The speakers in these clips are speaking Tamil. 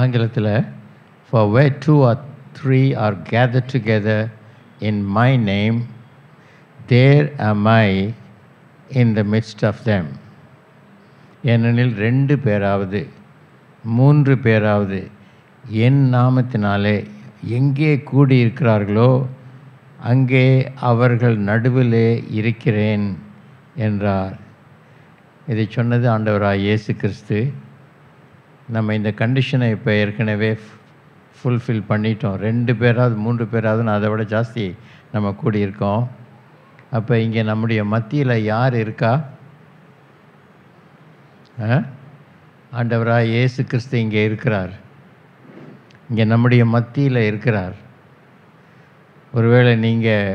ஆங்கிலத்தில் for where two or three are gathered together in my name there am I in the midst of them ஏனெனில் ரெண்டு பேராவது மூன்று பேராவது என் நாமத்தினாலே எங்கே கூடியிருக்கிறார்களோ அங்கே அவர்கள் நடுவிலே இருக்கிறேன் என்றார் இதை சொன்னது ஆண்டவராக இயேசு கிறிஸ்து நம்ம இந்த கண்டிஷனை இப்போ ஏற்கனவே ஃபுல்ஃபில் பண்ணிட்டோம் ரெண்டு பேராவது மூன்று பேராவது அதை விட ஜாஸ்தி நம்ம கூடியிருக்கோம் அப்போ இங்கே நம்முடைய மத்தியில் யார் இருக்கா ஆ? ஆண்டவராக இயேசு கிறிஸ்து இங்கே இருக்கிறார் இங்கே நம்முடைய மத்தியில் இருக்கிறார் ஒருவேளை நீங்கள்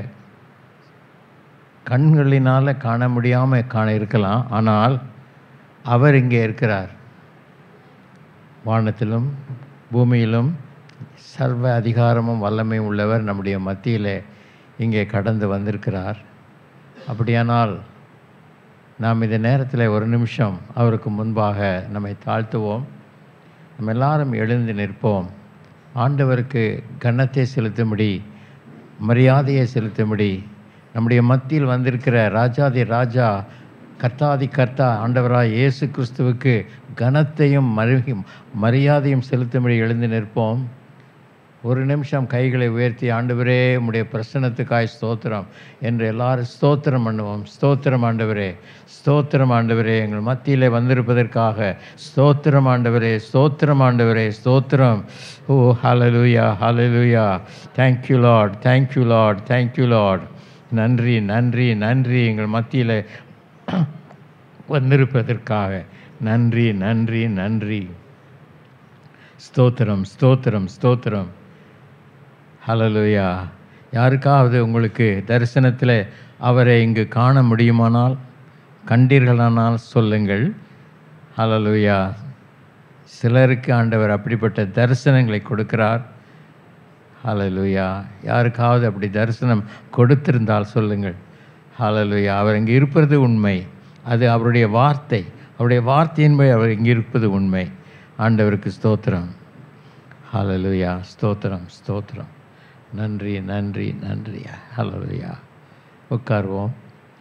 கண்களினால் காண முடியாமல் காண இருக்கலாம் ஆனால் அவர் இங்கே இருக்கிறார் வானத்திலும் பூமியிலும் சர்வ அதிகாரமும் வல்லமையும் உள்ளவர் நம்முடைய மத்தியில் இங்கே கடந்து வந்திருக்கிறார் அப்படியானால் நாம் இந்த நேரத்தில் ஒரு நிமிஷம் அவருக்கு முன்பாக நம்மை தாழ்த்துவோம் நம்ம எல்லாரும் எழுந்து நிற்போம் ஆண்டவருக்கு கன்னத்தை செலுத்தும்படி மரியாதையை செலுத்தும்படி நம்முடைய மத்தியில் வந்திருக்கிற ராஜாதி ராஜா கர்த்தாதி கர்த்தா ஆண்டவராய் இயேசு கிறிஸ்துவுக்கு கனத்தையும் மரி மரியாதையும் செலுத்தும்படி எழுந்து நிற்போம் ஒரு நிமிஷம் கைகளை உயர்த்தி ஆண்டவரே உம்முடைய பிரசன்னத்துக்காய் ஸ்தோத்திரம் என்று எல்லாரும் ஸ்தோத்திரம் பண்ணுவோம் ஸ்தோத்திரம் ஆண்டவரே ஸ்தோத்திரம் ஆண்டவரே எங்கள் மத்தியிலே வந்திருப்பதற்காக ஸ்தோத்திரம் ஆண்டவரே ஸ்தோத்திரம் ஆண்டவரே ஸ்தோத்திரம் ஓ ஹalleluya ஹalleluya thank you Lord thank you Lord thank you Lord நன்றி நன்றி நன்றி எங்கள் மத்தியில் வந்திருப்பதற்காக நன்றி நன்றி நன்றி ஸ்தோத்திரம் ஸ்தோத்திரம் ஸ்தோத்திரம் ஹalleluya யாருக்காவது உங்களுக்கு தரிசனத்தில் அவரை இங்கு காண முடியுமானால் கண்டீர்களானால் சொல்லுங்கள் ஹalleluya சிலருக்கு ஆண்டவர் அப்படிப்பட்ட தரிசனங்களை கொடுக்கிறார் ஹalleluya யாருக்காவது அப்படி தரிசனம் கொடுத்திருந்தால் சொல்லுங்கள் ஹalleluya அவர் இங்கே இருப்பது உண்மை அது அவருடைய வார்த்தை அவருடைய வார்த்தையின்படி அவர் இங்கே இருப்பது உண்மை ஆண்டவருக்கு ஸ்தோத்திரம் ஹalleluya ஸ்தோத்திரம் ஸ்தோத்திரம் நன்றி நன்றி நன்றி ஹalleluya உட்காருவோம்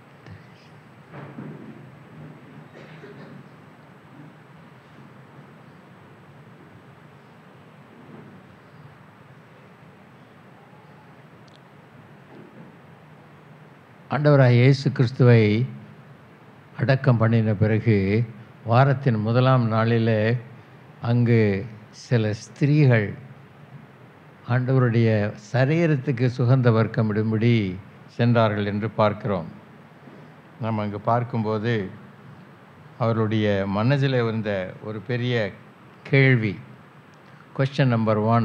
ஆண்டவராக இயேசு கிறிஸ்துவை அடக்கம் பண்ணின பிறகு வாரத்தின் முதலாம் நாளில் அங்கு சில ஸ்திரீகள் ஆண்டவருடைய சரீரத்துக்கு சுகந்த வர்க்கமிடும்படி சென்றார்கள் என்று பார்க்கிறோம் நாம் அங்கு பார்க்கும்போது அவருடைய மனதில் இருந்த ஒரு பெரிய கேள்வி கொஸ்டின் நம்பர் ஒன்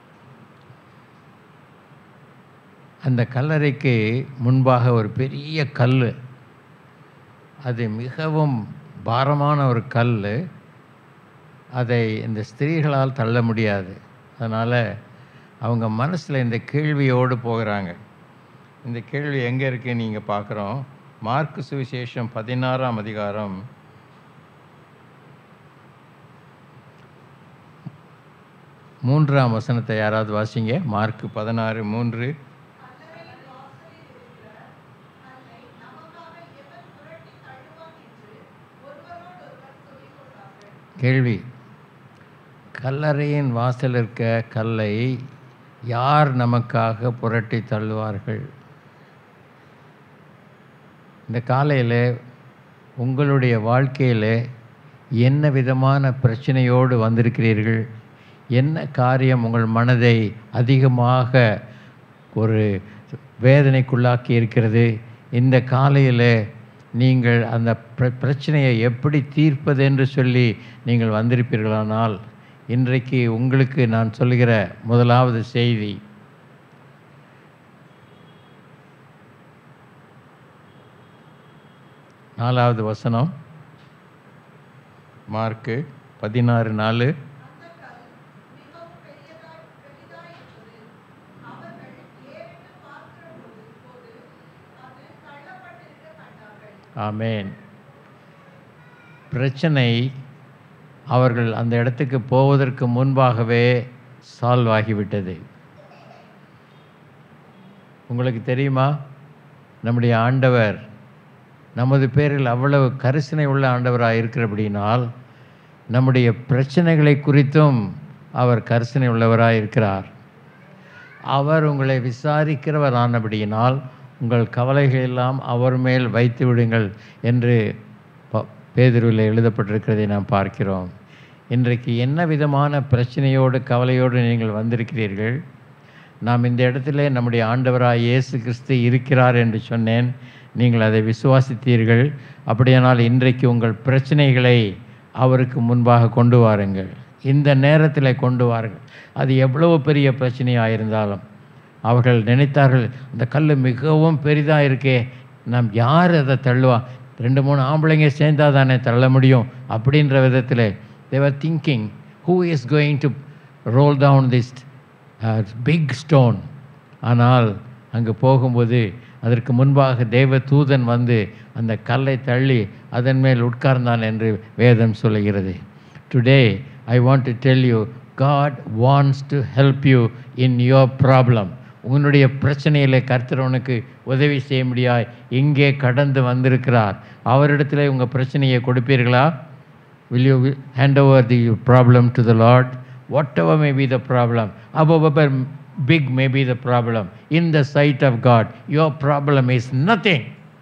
அந்த கல்லறைக்கு முன்பாக ஒரு பெரிய கல் அது மிகவும் பாரமான ஒரு கல் அதை இந்த ஸ்திரீகளால் தள்ள முடியாது அதனால் அவங்க மனசில் இந்த கேள்வியோடு போகிறாங்க இந்த கேள்வி எங்கே இருக்குன்னு நீங்கள் பார்க்குறோம் மார்க்கு சுவிசேஷம் பதினாறாம் அதிகாரம் மூன்றாம் வசனத்தை யாராவது வாசிங்க மார்க்கு பதினாறு மூன்று கேள்வி கல்லறையின் வாசல் இருக்க கல்லை யார் நமக்காக புரட்டி தள்ளுவார்கள் இந்த காலையில் உங்களுடைய வாழ்க்கையில் என்ன விதமான பிரச்சனையோடு வந்திருக்கிறீர்கள் என்ன காரியம் உங்கள் மனதை அதிகமாக ஒரு வேதனைக்குள்ளாக்கி இருக்கிறது இந்த காலையில் நீங்கள் அந்த பிர பிரச்சனையை எப்படி தீர்ப்பது என்று சொல்லி நீங்கள் வந்திருப்பீர்களானால் இன்றைக்கு உங்களுக்கு நான் சொல்லுகிற முதலாவது செய்தி நாலாவது வசனம் மார்க்கு பதினாறு நாலு ஆமேன் பிரச்சனை அவர்கள் அந்த இடத்துக்கு போவதற்கு முன்பாகவே சால்வ் ஆகிவிட்டது உங்களுக்கு தெரியுமா நம்முடைய ஆண்டவர் நமது பேரில் அவ்வளவு கரிசனை உள்ள ஆண்டவராக இருக்கிறபடினால் நம்முடைய பிரச்சனைகளை குறித்தும் அவர் கரிசனை உள்ளவராக இருக்கிறார் அவர் உங்களை விசாரிக்கிறவர் ஆனபடியினால் உங்கள் கவலைகள் எல்லாம் அவர் மேல் வைத்து விடுங்கள் என்று ப- பேதுருவில் எழுதப்பட்டிருக்கிறதை நாம் பார்க்கிறோம் இன்றைக்கு என்ன விதமான பிரச்சனையோடு கவலையோடு நீங்கள் வந்திருக்கிறீர்கள் நாம் இந்த இடத்திலே நம்முடைய ஆண்டவராய் இயேசு கிறிஸ்து இருக்கிறார் என்று சொன்னேன் நீங்கள் அதை விசுவாசித்தீர்கள் அப்படியானால் இன்றைக்கு உங்கள் பிரச்சனைகளை அவருக்கு முன்பாக கொண்டு வாருங்கள் இந்த நேரத்தில் கொண்டு வாருங்கள் அது எவ்வளவு பெரிய பிரச்சனையாக இருந்தாலும் அவர்கள் நினைத்தார்கள் அந்த கல் மிகவும் பெரிதாக இருக்கே நாம் யார் அதை தள்ளுவா ரெண்டு மூணு ஆம்பளைங்க சேர்ந்தா தானே தள்ள முடியும் அப்படின்ற விதத்தில் they were thinking who is going to roll down this big stone ஆனால் அங்கே போகும்போது அதற்கு முன்பாக தேவ தூதன் வந்து அந்த கல்லை தள்ளி அதன் மேல் உட்கார்ந்தான் என்று வேதம் சொல்லுகிறது today I want to tell you God wants to help you in your problem உன்னுடைய பிரச்சனையில் கர்த்தர் உனக்கு உதவி செய்ய முடியாய் இங்கே கடந்து வந்திருக்கிறார் அவரிடத்தில் உங்கள் பிரச்சனையை கொடுப்பீர்களா will you hand over the problem to the Lord? Whatever may be the problem, however big may be the problem, in the sight of God, your problem is nothing.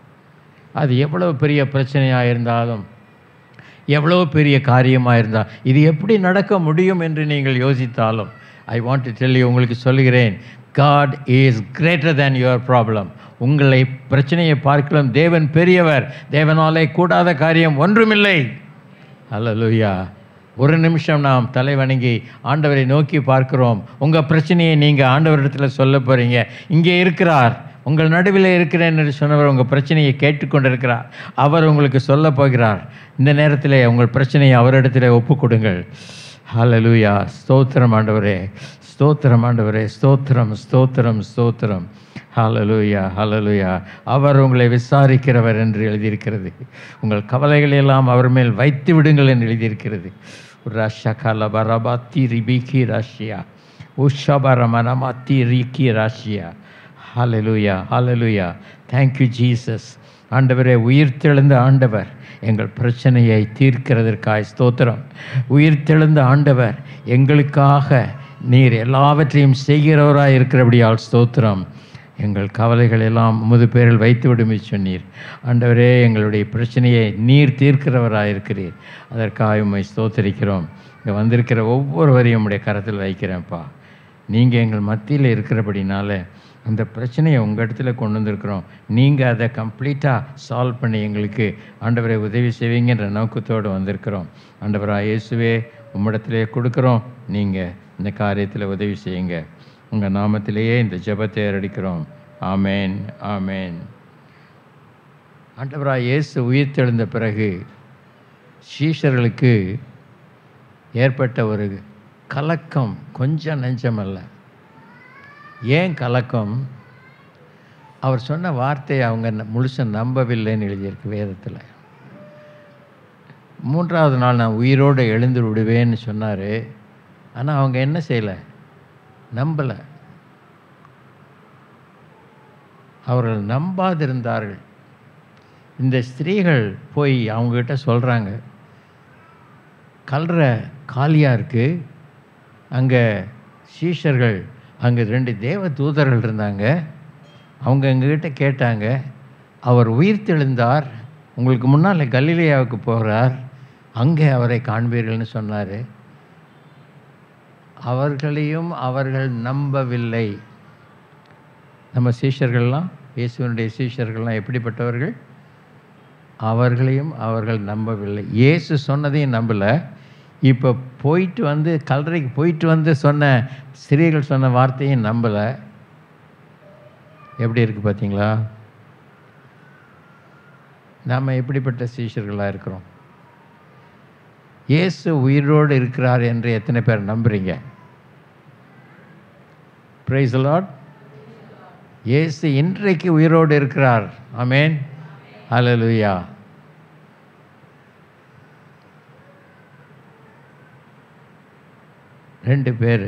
அது எவ்வளவு பெரிய பிரச்சனையாக இருந்தாலும் எவ்வளவு பெரிய காரியமாக இருந்தால் இது எப்படி நடக்க முடியும் என்று நீங்கள் யோசித்தாலும் I want to tell you உங்களுக்கு சொல்லுகிறேன் God is greater than your problem உங்களை பிரச்சனையை பார்க்கலாம் தேவன் பெரியவர் தேவனாலே கூடாத காரியம் ஒன்றுமில்லை அல்லேலூயா ஒரு நிமிஷம் நாம் தலை வணங்கி ஆண்டவரை நோக்கி பார்க்கிறோம் உங்கள் பிரச்சனையை நீங்கள் ஆண்டவரிடத்தில் சொல்ல போகிறீங்க இங்கே இருக்கிறார் உங்கள் நடுவில் இருக்கிறேன் என்று சொன்னவர் உங்கள் பிரச்சனையை கேட்டுக்கொண்டிருக்கிறார் அவர் உங்களுக்கு சொல்ல போகிறார் இந்த நேரத்தில் உங்கள் பிரச்சனையை அவரிடத்தில் ஒப்பு கொடுங்கள் ஹalleluya ஸ்தோத்திரம் ஆண்டவரே ஸ்தோத்திரம் ஆண்டவரே ஸ்தோத்திரம் ஸ்தோத்திரம் ஸ்தோத்திரம் ஹalleluya ஹalleluya அவர் உங்களை விசாரிக்கிறவர் என்று எழுதியிருக்கிறது உங்கள் கவலைகளை எல்லாம் அவர் மேல் வைத்து விடுங்கள் என்று எழுதியிருக்கிறது ரஷ கலபரபாத்தி ரிபிகி ரஷ்யா உஷபரமனமாத்தி ரிக்கி ரஷ்யா ஹalleluya ஹalleluya thank you ஜீசஸ் ஆண்டவரே உயிர்த்தெழுந்த ஆண்டவர் எங்கள் பிரச்சனையை தீர்க்கிறதற்காய் ஸ்தோத்திரம் உயிர்த்தெழுந்த ஆண்டவர் எங்களுக்காக நீர் எல்லாவற்றையும் செய்கிறவராய் இருக்கிறபடியால் ஸ்தோத்திரம் எங்கள் கவலைகள் எல்லாம் உமது பேரில் வைத்து விடுமை சொன்னீர் ஆண்டவரே எங்களுடைய பிரச்சனையை நீர் தீர்க்கிறவராய் இருக்கிறீர் அதற்காக உம்மை ஸ்தோத்தரிக்கிறோம் இங்கே வந்திருக்கிற ஒவ்வொருவரையும் உடைய கரத்தில் வைக்கிறேன்ப்பா நீங்கள் எங்கள் மத்தியில் இருக்கிறபடினால அந்த பிரச்சனையை உங்கள் இடத்துல கொண்டு வந்திருக்கிறோம் நீங்கள் அதை கம்ப்ளீட்டாக சால்வ் பண்ணி எங்களுக்கு ஆண்டவரை உதவி செய்வீங்கன்ற நோக்கத்தோடு வந்திருக்கிறோம் ஆண்டவராக இயேசுவே உம்மிடத்திலே கொடுக்குறோம் நீங்கள் இந்த காரியத்தில் உதவி செய்யுங்க உங்கள் நாமத்திலேயே இந்த ஜெபத்தை ஏறடிக்கிறோம் ஆமேன் ஆமேன் ஆண்டவராக இயேசு உயிர்த்தெழுந்த பிறகு சீஷர்களுக்கு ஏற்பட்ட ஒரு கலக்கம் கொஞ்சம் நெஞ்சமல்ல ஏன் கலக்கம் அவர் சொன்ன வார்த்தையை அவங்க ந- முழுசா நம்பவில்லைன்னு எழுதியிருக்கு வேதத்தில் மூன்றாவது நாள் நான் உயிரோடு எழுந்து விடுவேன்னு சொன்னார் ஆனால் அவங்க என்ன செய்யலை நம்பலை அவர்கள் நம்பாதிருந்தார்கள் இந்த ஸ்திரீகள் போய் அவங்கக்கிட்ட சொல்கிறாங்க கல்ற காலியாக இருக்குது அங்கே சீஷர்கள் அங்கே ரெண்டு தேவ தூதர்கள் இருந்தாங்க அவங்க எங்ககிட்ட கேட்டாங்க அவர் உயிர்த்தெழுந்தார் உங்களுக்கு முன்னால் கலிலேயாவுக்கு போகிறார் அங்கே அவரை காண்பீர்கள்னு சொன்னார் அவர்களையும் அவர்கள் நம்பவில்லை நம்ம சீஷர்கள்லாம் இயேசுவனுடைய சீஷர்கள்லாம் எப்படிப்பட்டவர்கள் அவர்களையும் அவர்கள் நம்பவில்லை இயேசு சொன்னதையும் நம்பலை இப்போ போயிட்டு வந்து கல்லறைக்கு போயிட்டு வந்து சொன்ன ஸ்திரீகள் சொன்ன வார்த்தையும் நம்பலை எப்படி இருக்குது பார்த்தீங்களா நாம் எப்படிப்பட்ட சீஷர்களாக இருக்கிறோம் இயேசு உயிரோடு இருக்கிறார் என்று எத்தனை பேர் நம்புறீங்க பிரைஸ் லார்ட் இயேசு இன்றைக்கு உயிரோடு இருக்கிறார் ஆமென் ஹalleluya ரெண்டு பேர்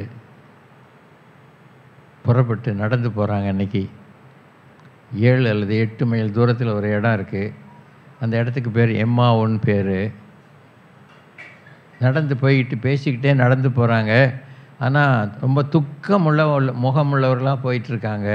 புறப்பட்டு நடந்து போகிறாங்க அன்னைக்கு ஏழு அல்லது எட்டு மைல் தூரத்தில் ஒரு இடம் இருக்குது அந்த இடத்துக்கு பேர் எம்மாவுன்னு பேர் நடந்து போய்கிட்டு பேசிக்கிட்டே நடந்து போகிறாங்க ஆனால் ரொம்ப துக்கமுள்ள உள்ள- முகமுள்ளவர்களாக போயிட்டுருக்காங்க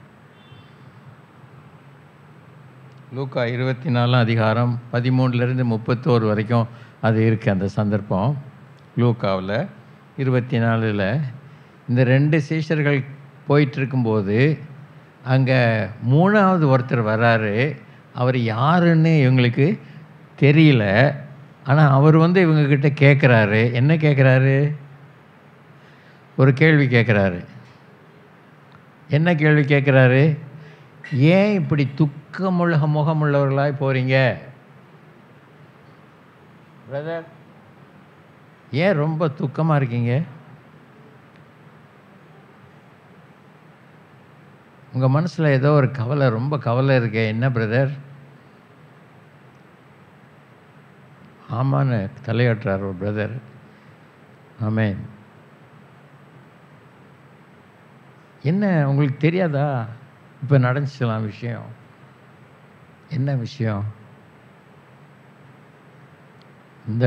லூக்கா இருபத்தி நாலாம் அதிகாரம் பதிமூணுலேருந்து முப்பத்தோரு வரைக்கும் அது இருக்குது அந்த சந்தர்ப்பம் லூக்காவில் இருபத்தி நாலில் இந்த ரெண்டு சீஷர்கள் போயிட்டு இருக்கும்போது அங்கே மூணாவது ஒருத்தர் வராரு அவர் யாருன்னு இவங்களுக்கு தெரியல ஆனால் அவர் வந்து இவங்கக்கிட்ட கேட்குறாரு என்ன கேட்குறாரு ஒரு கேள்வி கேட்குறாரு என்ன கேள்வி கேட்குறாரு ஏன் இப்படி துக்கமுள்ள முகமுள்ளவர்களாய் போகிறீங்க பிரதர் ஏன் ரொம்ப துக்கமாக இருக்கீங்க உங்கள் மனசில் ஏதோ ஒரு கவலை ரொம்ப கவலை இருக்கே என்ன பிரதர் ஆமான்னு தலையாட்டுறார் ஒரு பிரதர் ஆமென் என்ன உங்களுக்கு தெரியாதா இப்போ நடந்துச்சலாம் விஷயம் என்ன விஷயம் இந்த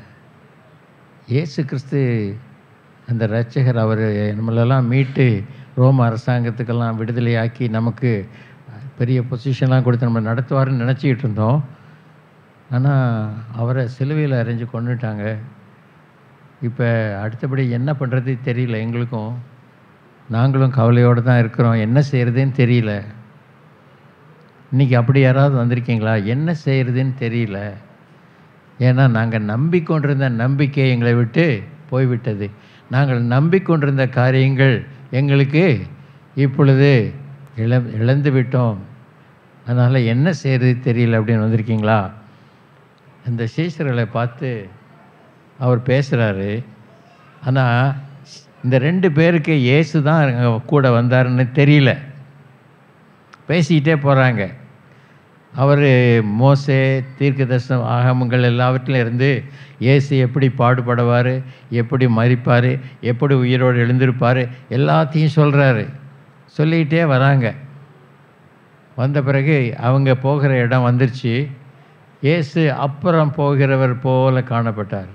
இயேசு கிறிஸ்து அந்த இரட்சகர் அவர் நம்மளெல்லாம் மீட்டு ரோம அரசாங்கத்துக்கெல்லாம் விடுதலையாக்கி நமக்கு பெரிய பொசிஷன்லாம் கொடுத்து நம்ம நடத்துவாருன்னு நினச்சிக்கிட்டு இருந்தோம் ஆனால் அவரை சிலுவையில் அரைஞ்சு கொண்டுட்டாங்க இப்போ அடுத்தபடி என்ன பண்ணுறது தெரியல எங்களுக்கும் நாங்களும் கவலையோடு தான் இருக்கிறோம் என்ன செய்கிறதுன்னு தெரியல இன்றைக்கி அப்படி யாராவது வந்திருக்கீங்களா என்ன செய்கிறதுன்னு தெரியல ஏன்னா நாங்கள் நம்பிக்கொண்டிருந்த நம்பிக்கை எங்களை விட்டு போய்விட்டது நாங்கள் நம்பிக்கொண்டிருந்த காரியங்கள் எங்களுக்கு இப்பொழுது இழ இழந்து விட்டோம் அதனால் என்ன செய்கிறது தெரியல அப்படின்னு வந்திருக்கீங்களா அந்த சீசர்களை பார்த்து அவர் பேசுகிறாரு ஆனால் இந்த ரெண்டு பேருக்கு இயேசு தான் அங்க கூட வந்தாருன்னு தெரியல பேசிக்கிட்டே போகிறாங்க அவர் மோசே தீர்க்கதர்சனம் ஆகமங்கள் எல்லாவற்றிலும் இருந்து இயேசு எப்படி பாடுபடுவார் எப்படி மறிப்பார் எப்படி உயிரோடு எழுந்திருப்பார் எல்லாத்தையும் சொல்கிறாரு சொல்லிக்கிட்டே வராங்க வந்த பிறகு அவங்க போகிற இடம் வந்துருச்சு இயேசு அப்புறம் போகிறவர் போல காணப்பட்டார்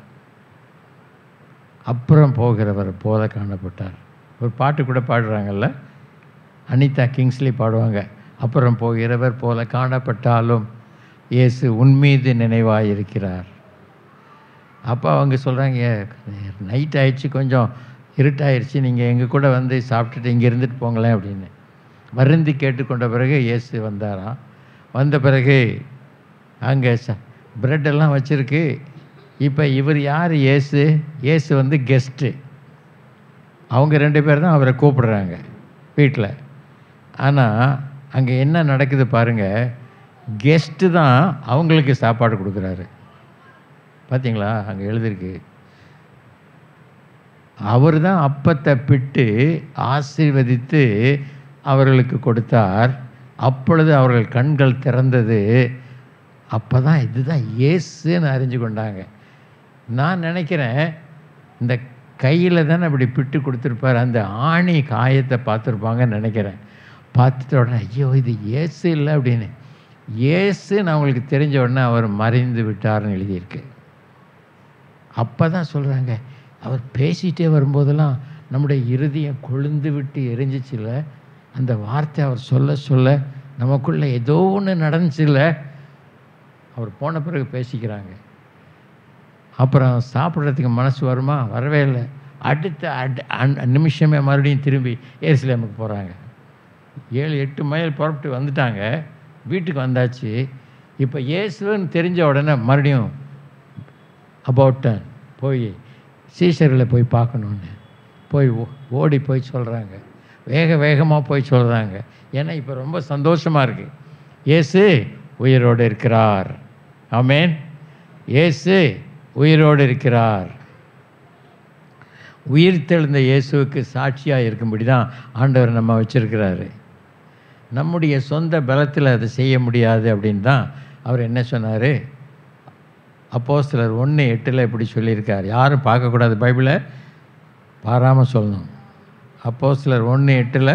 அப்புறம் போகிறவர் போல காணப்பட்டார் ஒரு பாட்டு கூட பாடுறாங்கல்ல அனிதா கிங்ஸ்லி பாடுவாங்க அப்புறம் போகிறவர் போல காணப்பட்டாலும் இயேசு உன்மீது நினைவாயிருக்கிறார் அப்போ அவங்க சொல்கிறாங்க நைட் ஆயிடுச்சு கொஞ்சம் இருட்டாயிருச்சு நீங்கள் எங்கள் கூட வந்து சாப்பிட்டுட்டு இங்கே இருந்துட்டு போங்களேன் அப்படின்னு வருந்தி கேட்டுக்கொண்ட பிறகு இயேசு வந்தாராம் வந்த பிறகு அங்கே ச பிரெட்டெல்லாம் வச்சுருக்கு இப்போ இவர் யார் இயேசு இயேசு வந்து கெஸ்ட்டு அவங்க ரெண்டு பேர் தான் அவரை கூப்பிடுறாங்க வீட்டில் ஆனால் அங்கே என்ன நடக்குது பாருங்கள் கெஸ்ட்டு தான் அவங்களுக்கு சாப்பாடு கொடுக்குறாரு பார்த்தீங்களா அங்கே எழுதிருக்கு அவர் தான் அப்பத்தை பிட்டு ஆசீர்வதித்து அவர்களுக்கு கொடுத்தார் அப்பொழுது அவர்கள் கண்கள் திறந்தது அப்போ தான் இதுதான் இயேசுன்னு அறிஞ்சு கொண்டாங்க நான் நினைக்கிறேன் இந்த கையில் தானே அப்படி பிட்டு கொடுத்துருப்பார் அந்த ஆணி காயத்தை பார்த்துருப்பாங்கன்னு நினைக்கிறேன் பார்த்துட்ட உடனே ஐயோ இது இயேசு இல்லை அப்படின்னு இயேசுன்னு அவங்களுக்கு தெரிஞ்ச உடனே அவர் மறைந்து விட்டார்னு எழுதியிருக்கு அப்போ தான் சொல்கிறாங்க அவர் பேசிகிட்டே வரும்போதெல்லாம் நம்முடைய இருதயம் கொழுந்து விட்டு எரிஞ்சிச்சுல அந்த வார்த்தை அவர் சொல்ல சொல்ல நமக்குள்ளே ஏதோ ஒன்று நடந்துச்சுல்ல அவர் போன பிறகு பேசிக்கிறாங்க அப்புறம் சாப்பிட்றதுக்கு மனசு வருமா வரவே இல்லை அடுத்த அட் அன்- நிமிஷமே மறுபடியும் திரும்பி ஏருசலேமுக்கு போகிறாங்க ஏழு எட்டு மைல் புறப்பட்டு வந்துட்டாங்க வீட்டுக்கு வந்தாச்சு இப்போ இயேசுன்னு தெரிஞ்ச உடனே மறுபடியும் அபவுட் டன் போய் சீசர்களை போய் பார்க்கணுன்னு போய் ஓ- ஓடி போய் சொல்கிறாங்க வேக வேகமாக போய் சொல்கிறாங்க ஏன்னா இப்போ ரொம்ப சந்தோஷமாக இருக்குது இயேசு உயிரோடு இருக்கிறார் ஆமென் இயேசு உயிரோடு இருக்கிறார் உயிர் தெழுந்த இயேசுவுக்கு சாட்சியாக இருக்கும்படி தான் ஆண்டவர் நம்ம வச்சிருக்கிறாரு நம்முடைய சொந்த பலத்தில் அதை செய்ய முடியாது அப்படின்னு தான் அவர் என்ன சொன்னார் அப்போ சிலர் ஒன்று எட்டில் இப்படி சொல்லியிருக்கார் யாரும் பார்க்கக்கூடாது பைபிளை பாராமல் சொல்லணும் அப்போ சிலர் ஒன்று எட்டில்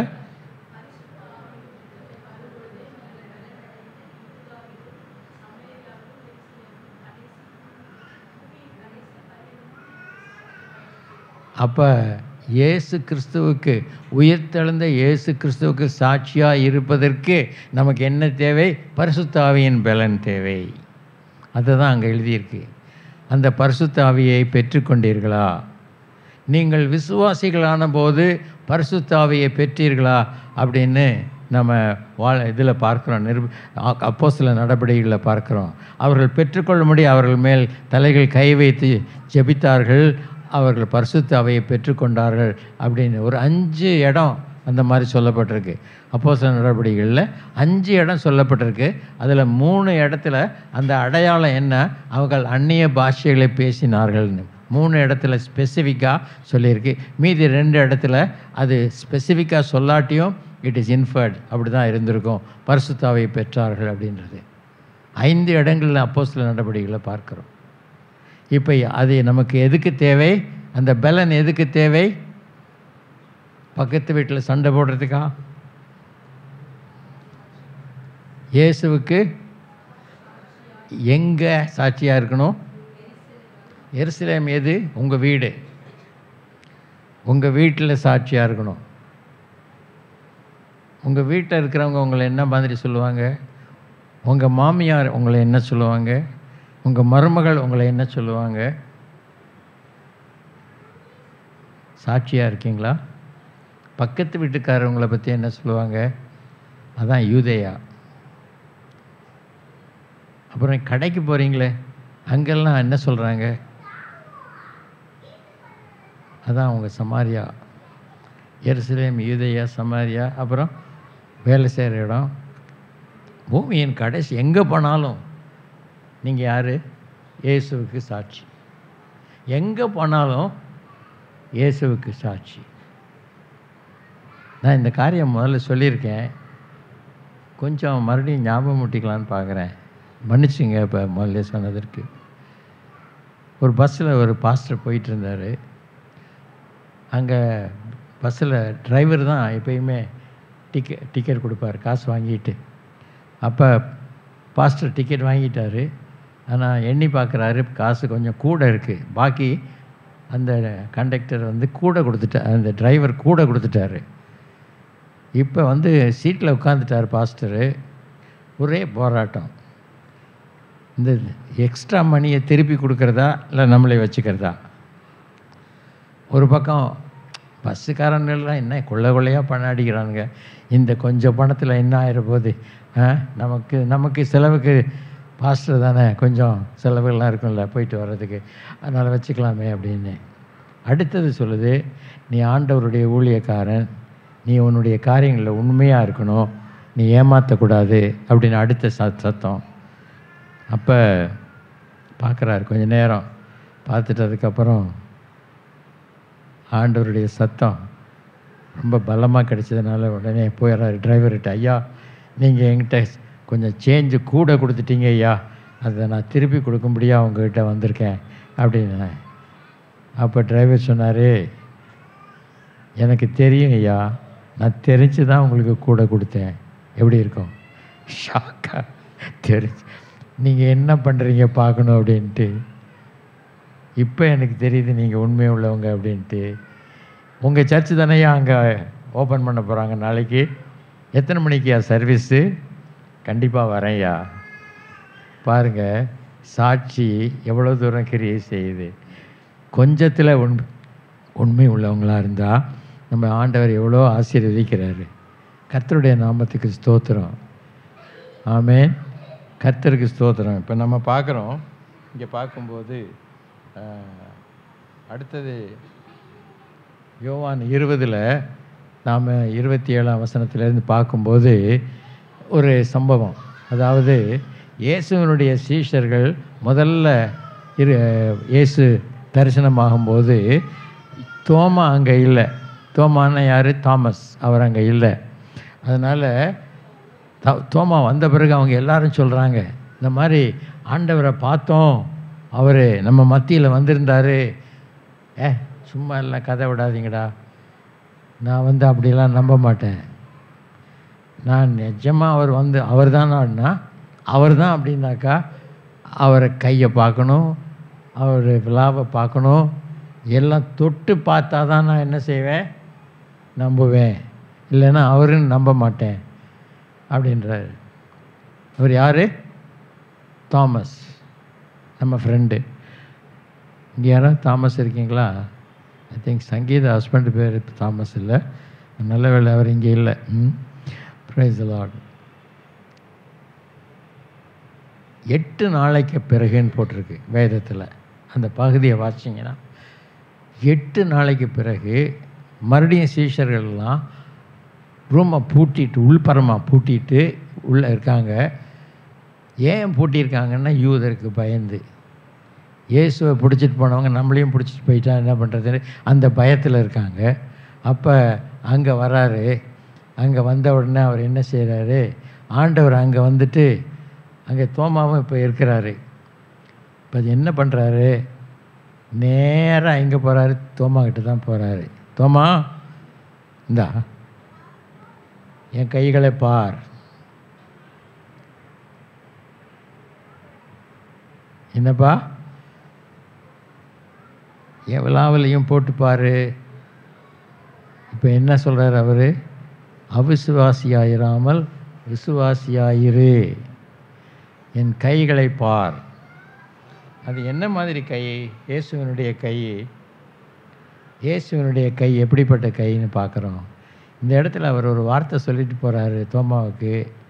அப்போ இயேசு கிறிஸ்துவுக்கு உயிர்த்தெழுந்த இயேசு கிறிஸ்துவுக்கு சாட்சியாக இருப்பதற்கு நமக்கு என்ன தேவை பரிசுத்தாவியின் பலன் தேவை அதுதான் அங்கே எழுதியிருக்கு அந்த பரிசுத்தாவியை பெற்றுக்கொண்டீர்களா நீங்கள் விசுவாசிகளான போது பரிசுத்தாவியை பெற்றீர்களா அப்படின்னு நம்ம வாழ இதில் பார்க்குறோம் நிரு அப்போ சில நடவடிக்கைகளில் பார்க்குறோம் அவர்கள் பெற்றுக்கொள்ளும்படி அவர்கள் மேல் தலைகள் கை வைத்து ஜெபித்தார்கள் அவர்கள் பரிசுத்த அவையை பெற்றுக்கொண்டார்கள் அப்படின்னு ஒரு அஞ்சு இடம் அந்த மாதிரி சொல்லப்பட்டிருக்கு அப்போ சில நடவடிக்கைகளில் அஞ்சு இடம் சொல்லப்பட்டிருக்கு அதில் மூணு இடத்துல அந்த அடையாளம் என்ன அவர்கள் அந்நிய பாஷைகளை பேசினார்கள்னு மூணு இடத்துல ஸ்பெசிஃபிக்காக சொல்லியிருக்கு மீதி ரெண்டு இடத்துல அது ஸ்பெசிஃபிக்காக சொல்லாட்டியும் இட் இஸ் இன்ஃபர்ட் அப்படி தான் இருந்திருக்கும் பரிசுத்தாவை பெற்றார்கள் அப்படின்றது ஐந்து இடங்களில் அப்போ சில நடவடிக்கைகளை பார்க்குறோம் இப்போ அது நமக்கு எதுக்கு தேவை அந்த பலன் எதுக்கு தேவை பக்கத்து வீட்டில் சண்டை போடுறதுக்கா இயேசுவுக்கு எங்கே சாட்சியாக இருக்கணும் எருசலேம் எது உங்கள் வீடு உங்கள் வீட்டில் சாட்சியாக இருக்கணும் உங்கள் வீட்டில் இருக்கிறவங்க உங்களை என்ன மாதிரி சொல்லுவாங்க உங்கள் மாமியார் உங்களை என்ன சொல்லுவாங்க உங்கள் மருமகள் உங்களை என்ன சொல்லுவாங்க சாட்சியாக இருக்கீங்களா பக்கத்து வீட்டுக்காரர் உங்களை பற்றி என்ன சொல்லுவாங்க அதான் யூதேயா அப்புறம் கடைக்கு போகிறீங்களே அங்கெல்லாம் என்ன சொல்கிறாங்க அதான் அவங்க சமாரியா எருசலேம் யூதேயா சமாரியா அப்புறம் வேலை செய்கிற இடம் பூமியின் கடைசி எங்கே போனாலும் நீங்கள் யார் இயேசுவுக்கு சாட்சி எங்கே போனாலும் இயேசுவுக்கு சாட்சி நான் இந்த காரியம் முதல்ல சொல்லியிருக்கேன் கொஞ்சம் மறுபடியும் ஞாபகம் முட்டிக்கலான்னு பார்க்குறேன் மன்னிச்சுங்க இப்போ முதல்ல சொன்னதற்கு ஒரு பஸ்ஸில் ஒரு பாஸ்டர் போயிட்டு இருந்தார் அங்கே பஸ்ஸில் டிரைவர் தான் எப்பயுமே டிக்கெட் டிக்கெட் கொடுப்பார் காசு வாங்கிட்டு அப்போ பாஸ்டர் டிக்கெட் வாங்கிட்டாரு ஆனால் எண்ணி பார்க்குறாரு காசு கொஞ்சம் கூட இருக்குது பாக்கி அந்த கண்டக்டர் வந்து கூட கொடுத்துட்டா அந்த டிரைவர் கூட கொடுத்துட்டாரு இப்போ வந்து சீட்டில் உட்காந்துட்டார் பாஸ்டரு ஒரே போராட்டம் இந்த எக்ஸ்ட்ரா மணியை திருப்பி கொடுக்குறதா இல்லை நம்மளே வச்சுக்கிறதா ஒரு பக்கம் பஸ்ஸுக்காரங்கள்லாம் என்ன கொள்ளை கொள்ளையாக பணம் அடிக்கிறானுங்க இந்த கொஞ்சம் பணத்தில் என்ன ஆயிர போகுது ஆ நமக்கு நமக்கு செலவுக்கு பாஸ்டர் தானே கொஞ்சம் செலவுகள்லாம் இருக்கும்ல போயிட்டு வர்றதுக்கு அதனால் வச்சுக்கலாமே அப்படின்னு அடுத்தது சொல்லுது நீ ஆண்டவருடைய ஊழியக்காரன் நீ உன்னுடைய காரியங்களில் உண்மையாக இருக்கணும் நீ ஏமாற்றக்கூடாது அப்படின்னு அடுத்த சத் சத்தம் அப்போ பார்க்குறாரு கொஞ்ச நேரம் பார்த்துட்டு அதுக்கப்புறம் ஆண்டவருடைய சத்தம் ரொம்ப பலமாக கிடைச்சதுனால உடனே போயிடுறாரு டிரைவர்கிட்ட ஐயா நீங்கள் என்கிட்ட கொஞ்சம் சேஞ்சு கூட கொடுத்துட்டீங்க ஐயா அதை நான் திருப்பி கொடுக்கும்படியா உங்ககிட்ட வந்திருக்கேன் அப்படின்னு அப்போ டிரைவர் சொன்னார் எனக்கு தெரியும் ஐயா நான் தெரிஞ்சு தான் உங்களுக்கு கூட கொடுத்தேன் எப்படி இருக்கும் ஷாக்கா தெரிஞ்சு நீங்கள் என்ன பண்ணுறீங்க பார்க்கணும் அப்படின்ட்டு இப்போ எனக்கு தெரியுது நீங்கள் உண்மை உள்ளவங்க அப்படின்ட்டு உங்கள் சர்ச்சு தானேயா அங்கே ஓப்பன் பண்ண போகிறாங்க நாளைக்கு எத்தனை மணிக்குயா சர்வீஸு கண்டிப்பாக வரேன்யா பாருங்கள் சாட்சி எவ்வளோ தூரம் கிரியை செய்யுது கொஞ்சத்தில் உண் உண்மை உள்ளவங்களாக இருந்தால் நம்ம ஆண்டவர் எவ்வளோ ஆசீர்வதிக்கிறாரு கர்த்தருடைய நாமத்துக்கு ஸ்தோத்திரம் ஆமென் கர்த்தருக்கு ஸ்தோத்திரம் இப்போ நம்ம பார்க்குறோம் இங்கே பார்க்கும்போது அஹ், அடுத்தது யோவான் இருபதில் நாம் இருபத்தி ஏழாம் வசனத்திலேருந்து பார்க்கும்போது ஒரு சம்பவம் அதாவது இயேசுவினுடைய சீஷர்கள் முதல்ல இரு இயேசு தரிசனமாகும்போது தோமா அங்கே இல்லை தோமான்னா யார் தாமஸ் அவர் அங்கே இல்லை அதனால் த- தோமா வந்த பிறகு அவங்க எல்லாரும் சொல்கிறாங்க இந்த மாதிரி ஆண்டவரை பார்த்தோம் அவர் நம்ம மத்தியில் வந்திருந்தாரு ஏ சும்மா எல்லாம் கதை விடாதீங்கடா நான் வந்து அப்படிலாம் நம்ப மாட்டேன் நான் நிஜமாக அவர் வந்து அவர் தானான்னா அவர் தான் அப்படின்னாக்கா அவரை கையை பார்க்கணும் அவர் விழாவை பார்க்கணும் எல்லாம் தொட்டு பார்த்தா தான் நான் என்ன செய்வேன் நம்புவேன் இல்லைன்னா அவருன்னு நம்ப மாட்டேன் அப்படின்றாரு அவர் யார் தாமஸ் நம்ம ஃப்ரெண்டு இங்கே யாராவது தாமஸ் இருக்கீங்களா ஐ திங்க் சங்கீத ஹஸ்பண்ட் பேர் தாமஸ் இல்லை நல்ல வேலை அவர் இங்கே இல்லை ம் ப்ரைஸ் லார்ட் எட்டு நாளைக்கு பிறகுன்னு போட்டிருக்கு வேதத்தில் அந்த பகுதியை வாசிங்கன்னா எட்டு நாளைக்கு பிறகு மறுபடியும் சீஷர்கள்லாம் ரூமை பூட்டிட்டு உள்பரமாக பூட்டிட்டு உள்ளே இருக்காங்க ஏன் பூட்டியிருக்காங்கன்னா யூதருக்கு பயந்து இயேசுவை பிடிச்சிட்டு போனவங்க நம்மளையும் பிடிச்சிட்டு போயிட்டா என்ன பண்ணுறதுன்னு அந்த பயத்தில் இருக்காங்க அப்போ அங்கே வராரு அங்கே வந்த உடனே அவர் என்ன செய்கிறாரு ஆண்டவர் அங்கே வந்துட்டு அங்கே தோமாவும் இப்போ இருக்கிறாரு இப்போ அது என்ன பண்ணுறாரு நேராக எங்கே போகிறாரு தோமா கிட்ட தான் போகிறாரு தோமா இந்தா என் கைகளை பார் என்னப்பா என் விழாவிலையும் போட்டு பாரு இப்போ என்ன சொல்கிறார் அவர் அவிசுவாசியாயிராமல் விசுவாசியாயிரு என் கைகளை பார் அது என்ன மாதிரி கை இயேசுவனுடைய கை இயேசுவனுடைய கை எப்படிப்பட்ட கைன்னு பார்க்குறோம் இந்த இடத்துல அவர் ஒரு வார்த்தை சொல்லிட்டு போகிறாரு தோமாவுக்கு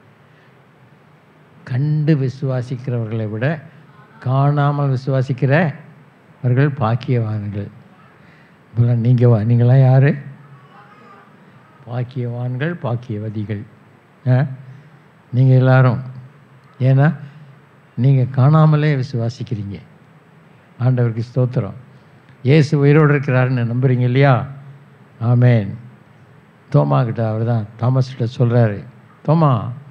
கண்டு விசுவாசிக்கிறவர்களை விட காணாமல் விசுவாசிக்கிறவர்கள் பாக்கியவான்கள் இப்போலாம் நீங்கள் வா நீங்களாம் யார் பாக்கியவான்கள் பாக்கியவதிகள் ஆ நீங்கள் எல்லாரும் ஏன்னா நீங்கள் காணாமலே விசுவாசிக்கிறீங்க ஆண்டவருக்கு ஸ்தோத்திரம் இயேசு உயிரோடு இருக்கிறாருன்னு நம்புறீங்க இல்லையா ஆமேன் தோமா கிட்ட அவர் தான் தாமஸ் கிட்ட சொல்கிறாரு தோமா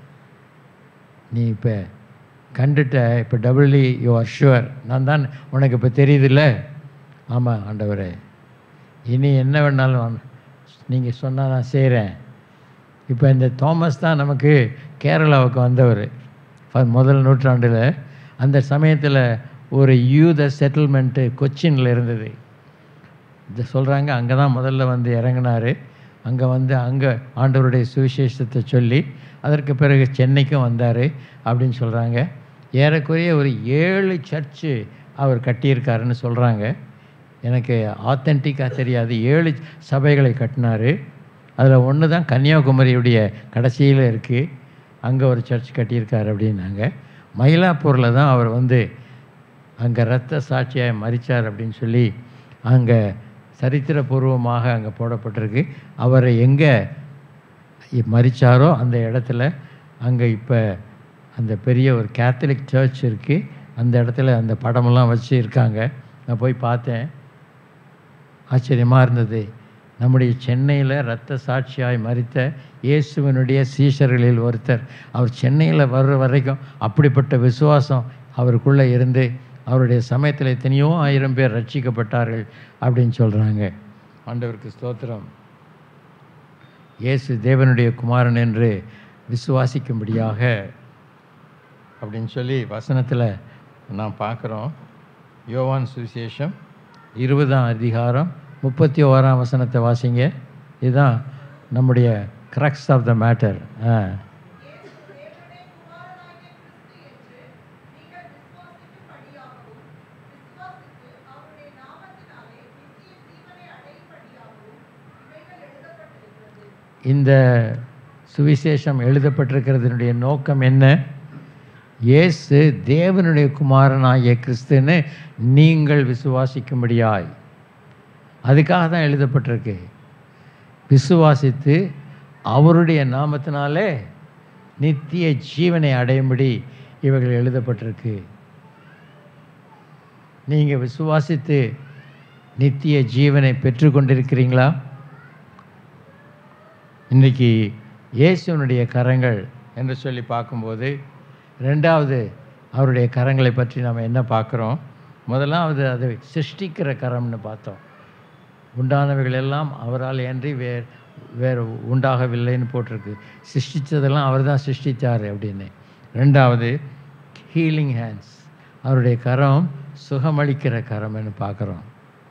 நீ இப்போ கண்டுட்ட இப்போ டபுள்இ யூ ஆர் ஷுவர் நான் தான் உனக்கு இப்போ தெரியுதுல்ல ஆமாம் ஆண்டவரே இனி என்ன வேணாலும் நீங்கள் சொன்னால் நான் செய்கிறேன் இப்போ இந்த தாமஸ் தான் நமக்கு கேரளாவுக்கு வந்தவர் ஃப- முதல் நூற்றாண்டில் அந்த சமயத்தில் ஒரு யூத செட்டில்மெண்ட்டு கொச்சினில் இருந்தது இது சொல்கிறாங்க அங்கே தான் முதல்ல வந்து இறங்கினார் அங்கே வந்து அங்கே ஆண்டவருடைய சுவிசேஷத்தை சொல்லி அதற்கு பிறகு சென்னைக்கும் வந்தார் அப்படின்னு சொல்கிறாங்க ஏறக்குறைய ஒரு ஏழு சர்ச்சு அவர் கட்டியிருக்காருன்னு சொல்கிறாங்க எனக்கு ஆத்தென்டிக்காக தெரியாது ஏழு சபைகளை கட்டினார் அதில் ஒன்று தான் கன்னியாகுமரியுடைய கடைசியில் இருக்குது அங்கே ஒரு சர்ச் கட்டியிருக்காரு அப்படின்னாங்க மயிலாப்பூரில் தான் அவர் வந்து அங்கே இரத்த சாட்சியாக மறிச்சார் அப்படின்னு சொல்லி அங்கே சரித்திரபூர்வமாக அங்கே போடப்பட்டிருக்கு அவரை எங்கே மறிச்சாரோ அந்த இடத்துல அங்கே இப்போ அந்த பெரிய ஒரு கேத்தலிக் சர்ச் இருக்குது அந்த இடத்துல அந்த படமெல்லாம் வச்சு இருக்காங்க நான் போய் பார்த்தேன் ஆச்சரியமாக இருந்தது நம்முடைய சென்னையில் இரத்த சாட்சியாய் மறித்த இயேசுவனுடைய சீஷர்களில் ஒருத்தர் அவர் சென்னையில் வர்ற வரைக்கும் அப்படிப்பட்ட விசுவாசம் அவருக்குள்ளே இருந்து அவருடைய சமயத்தில் எத்தனையோ ஆயிரம் பேர் ரட்சிக்கப்பட்டார்கள் அப்படின்னு சொல்கிறாங்க ஆண்டவருக்கு ஸ்தோத்திரம் இயேசு தேவனுடைய குமாரன் என்று விசுவாசிக்கும்படியாக அப்படின்னு சொல்லி வசனத்தில் நாம் பார்க்குறோம் யோவான் சுவிசேஷம் இருபதாம் அதிகாரம் முப்பத்தி ஓராம் வசனத்தை வாசிங்க இதுதான் நம்முடைய crux ஆஃப் த மேட்டர் ஆ இந்த சுவிசேஷம் எழுதப்பட்டிருக்கிறதுனுடைய நோக்கம் என்ன இயேசு தேவனுடைய குமாரனாகிய கிறிஸ்துன்னு நீங்கள் விசுவாசிக்கும்படியாய் அதுக்காக தான் எழுதப்பட்டிருக்கு விசுவாசித்து அவருடைய நாமத்தினாலே நித்திய ஜீவனை அடையும்படி இவைகள் எழுதப்பட்டிருக்கு நீங்கள் விசுவாசித்து நித்திய ஜீவனை பெற்றுக்கொண்டிருக்கிறீங்களா இன்றைக்கி இயேசுவனுடைய கரங்கள் என்று சொல்லி பார்க்கும்போது ரெண்டாவது அவருடைய கரங்களை பற்றி நாம் என்ன பார்க்குறோம் முதலாவது அதை சிருஷ்டிக்கிற கரம்னு பார்த்தோம் உண்டானவைகள் எல்லாம் அவரால் அன்றி வேறு வேறு உண்டாகவில்லைன்னு போட்டிருக்கு சிருஷ்டித்ததெல்லாம் அவர் தான் சிருஷ்டித்தார் அப்படின்னு ரெண்டாவது ஹீலிங் ஹேண்ட்ஸ் அவருடைய கரம் சுகமளிக்கிற கரம்னு பார்க்குறோம்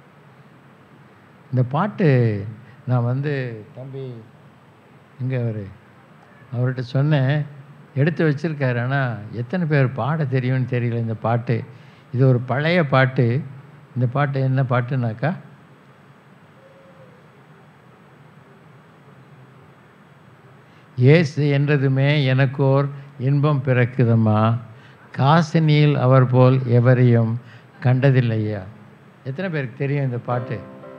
இந்த பாட்டு நான் வந்து தம்பி இங்கே அவர் அவர்கிட்ட சொன்னேன் எடுத்து வச்சிருக்காரு ஆனால் எத்தனை பேர் பாட தெரியும்னு தெரியல இந்த பாட்டு இது ஒரு பழைய பாட்டு இந்த பாட்டு என்ன பாட்டுனாக்கா இயேசு என்றதுமே எனக்கோர் இன்பம் பிறக்குதம்மா காசினியில் அவர் போல் எவரையும் கண்டதில்லையா எத்தனை பேருக்கு தெரியும் இந்த பாட்டு